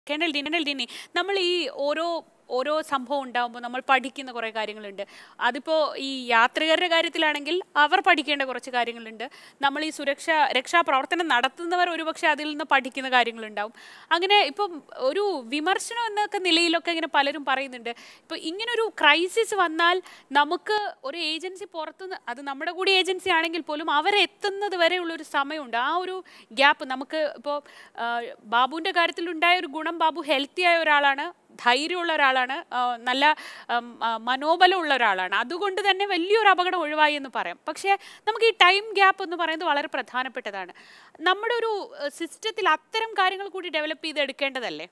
kennel D kennel ഡിനി നമ്മൾ ഈ ഓരോ ഓരോ സംഭവം ഉണ്ടാകുമ്പോൾ നമ്മൾ പഠിക്കുന്ന കുറേ കാര്യങ്ങളുണ്ട് അതിപ്പോൾ ഈ യാത്രികരുടെ കാര്യത്തിലാണെങ്കിൽ അവർ പഠിക്കേണ്ട കുറച്ച് കാര്യങ്ങളുണ്ട് നമ്മൾ ഈ സുരക്ഷ രക്ഷാ പ്രവർത്തനം നടത്തുന്നവർ ഒരുപക്ഷെ അതിൽ നിന്ന് പഠിക്കുന്ന കാര്യങ്ങളുണ്ടാവും അങ്ങനെ ഇപ്പം ഒരു വിമർശനം എന്നൊക്കെ നിലയിലൊക്കെ ഇങ്ങനെ പലരും പറയുന്നുണ്ട് ഇപ്പോൾ ഇങ്ങനൊരു ക്രൈസിസ് വന്നാൽ നമുക്ക് ഒരു ഏജൻസി പുറത്തുനിന്ന് അത് നമ്മുടെ കൂടി ഏജൻസി ആണെങ്കിൽ പോലും അവരെത്തുന്നത് വരെയുള്ളൊരു സമയമുണ്ട് ആ ഒരു ഗ്യാപ്പ് നമുക്ക് ഇപ്പോൾ ബാബുവിൻ്റെ കാര്യത്തിലുണ്ടായ ഒരു ഗുണം ബാബു ഹെൽത്തി ആയ ഒരാളാണ് ധൈര്യമുള്ള ഒരാളാണ് ആ, നല്ല ഉം, ആ, മനോബലമുള്ള ഒരാളാണ് അതുകൊണ്ട് തന്നെ വലിയൊരു അപകടം ഒഴിവായി എന്ന് പറയാം പക്ഷേ നമുക്ക് ഈ ടൈം ഗ്യാപ്പ് എന്ന് പറയുന്നത് വളരെ പ്രധാനപ്പെട്ടതാണ് നമ്മുടെ ഒരു സിസ്റ്റത്തിൽ അത്തരം കാര്യങ്ങൾ കൂടി ഡെവലപ്പ് ചെയ്ത് എടുക്കേണ്ടതല്ലേ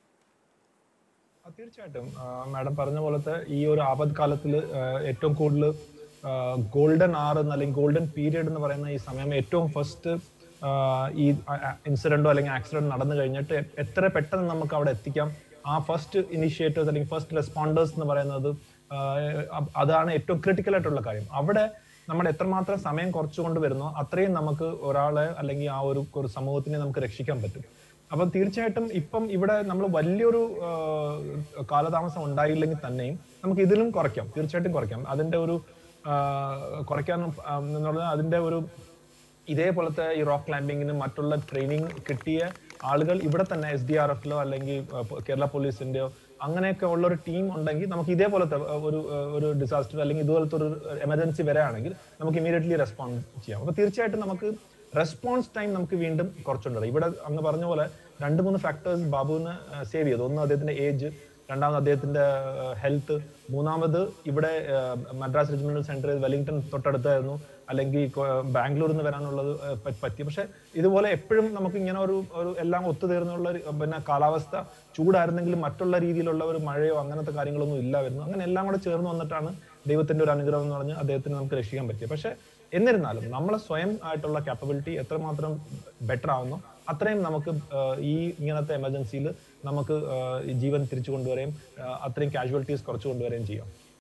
ആ, തീർച്ചയായിട്ടും ആ, മാഡം പറഞ്ഞ പോലത്തെ ഈ ഒരു ആപത് കാലത്തിൽ ഏറ്റവും കൂടുതൽ ഗോൾഡൻ ആർ എന്ന് അല്ലെങ്കിൽ ഗോൾഡൻ പീരിയഡ് എന്ന് പറയുന്ന ഈ സമയം ഏറ്റവും ഫസ്റ്റ് ഈ ഇൻസിഡന്റോ അല്ലെങ്കിൽ ആക്സിഡന്റ് നടന്നു കഴിഞ്ഞിട്ട് എ- എത്ര പെട്ടെന്ന് നമുക്ക് അവിടെ എത്തിക്കാം ആ ഫസ്റ്റ് ഇനിഷ്യേറ്റീവ്സ് അല്ലെങ്കിൽ ഫസ്റ്റ് റെസ്പോണ്ടേഴ്സ് എന്ന് പറയുന്നത് ആ, അ- അതാണ് ഏറ്റവും ക്രിട്ടിക്കൽ ആയിട്ടുള്ള കാര്യം അവിടെ നമ്മൾ എത്രമാത്രം സമയം കുറച്ചുകൊണ്ട് വരുന്നോ അത്രയും നമുക്ക് ഒരാളെ അല്ലെങ്കിൽ ആ ഒരു ഒരു സമൂഹത്തിനെ നമുക്ക് രക്ഷിക്കാൻ പറ്റും അപ്പം തീർച്ചയായിട്ടും ഇപ്പം ഇവിടെ നമ്മൾ വലിയൊരു ആ, കാലതാമസം ഉണ്ടായില്ലെങ്കിൽ തന്നെയും നമുക്ക് ഇതിലും കുറയ്ക്കാം തീർച്ചയായിട്ടും കുറയ്ക്കാം അതിന്റെ ഒരു ആ, കുറയ്ക്കാൻ ആ, എന്നുള്ളത് അതിന്റെ ഒരു ഇതേപോലത്തെ ഈ റോക്ക് ക്ലൈംബിങ്ങിന് മറ്റുള്ള ട്രെയിനിങ് കിട്ടിയ ആളുകൾ ഇവിടെ തന്നെ എസ് ഡി ആർ എഫിലോ അല്ലെങ്കിൽ ആ, പോ- കേരള പോലീസിന്റെയോ അങ്ങനെയൊക്കെ ഉള്ള ഒരു ടീം ഉണ്ടെങ്കിൽ നമുക്ക് ഇതേപോലത്തെ ആ, ഒരു ആ, ഒരു ഡിസാസ്റ്റർ അല്ലെങ്കിൽ ഇതുപോലത്തെ ഒരു എമർജൻസി വരികയാണെങ്കിൽ നമുക്ക് ഇമീഡിയറ്റ്ലി റെസ്പോണ്ട് ചെയ്യാം അപ്പൊ തീർച്ചയായിട്ടും നമുക്ക് റെസ്പോൺസ് ടൈം നമുക്ക് വീണ്ടും കുറച്ചുണ്ട് ഇവിടെ അങ്ങ് പറഞ്ഞ പോലെ രണ്ട് മൂന്ന് ഫാക്ടേഴ്സ് ബാബുവിന് സേവ് ചെയ്തു ഒന്ന് അദ്ദേഹത്തിന്റെ ഏജ് രണ്ടാമത് അദ്ദേഹത്തിന്റെ ഹെൽത്ത് മൂന്നാമത് ഇവിടെ ആ, മദ്രാസ് റെജിമെന്റൽ സെന്റർ വെല്ലിംഗ്ടൺ തൊട്ടടുത്തായിരുന്നു അല്ലെങ്കിൽ കൊ- ബാംഗ്ലൂരിൽ നിന്ന് വരാനുള്ളത് ആ, പ- പറ്റി പക്ഷെ ഇതുപോലെ എപ്പോഴും നമുക്ക് ഇങ്ങനെ ഒരു ഒരു എല്ലാം ഒത്തുതീർന്നുള്ള ഒരു, പിന്നെ കാലാവസ്ഥ ചൂടായിരുന്നെങ്കിലും മറ്റുള്ള രീതിയിലുള്ള ഒരു മഴയോ അങ്ങനത്തെ കാര്യങ്ങളൊന്നും ഇല്ലായിരുന്നു അങ്ങനെ എല്ലാം കൂടെ ചേർന്ന് വന്നിട്ടാണ് ദൈവത്തിന്റെ ഒരു അനുഗ്രഹം എന്ന് പറഞ്ഞ് അദ്ദേഹത്തിന് നമുക്ക് രക്ഷിക്കാൻ പറ്റിയത് പക്ഷെ എന്നിരുന്നാലും നമ്മളെ സ്വയം ആയിട്ടുള്ള കാപ്പബിലിറ്റി എത്രമാത്രം ബെറ്റർ ആവുന്നു അത്രയും നമുക്ക് ആ, ഈ ഇങ്ങനത്തെ എമർജൻസിയിൽ നമുക്ക് ആ, ഈ ജീവൻ തിരിച്ചു കൊണ്ടുവരികയും ആ, അത്രയും കാഷ്വാലിറ്റീസ് കുറച്ച് കൊണ്ടുവരികയും ചെയ്യാം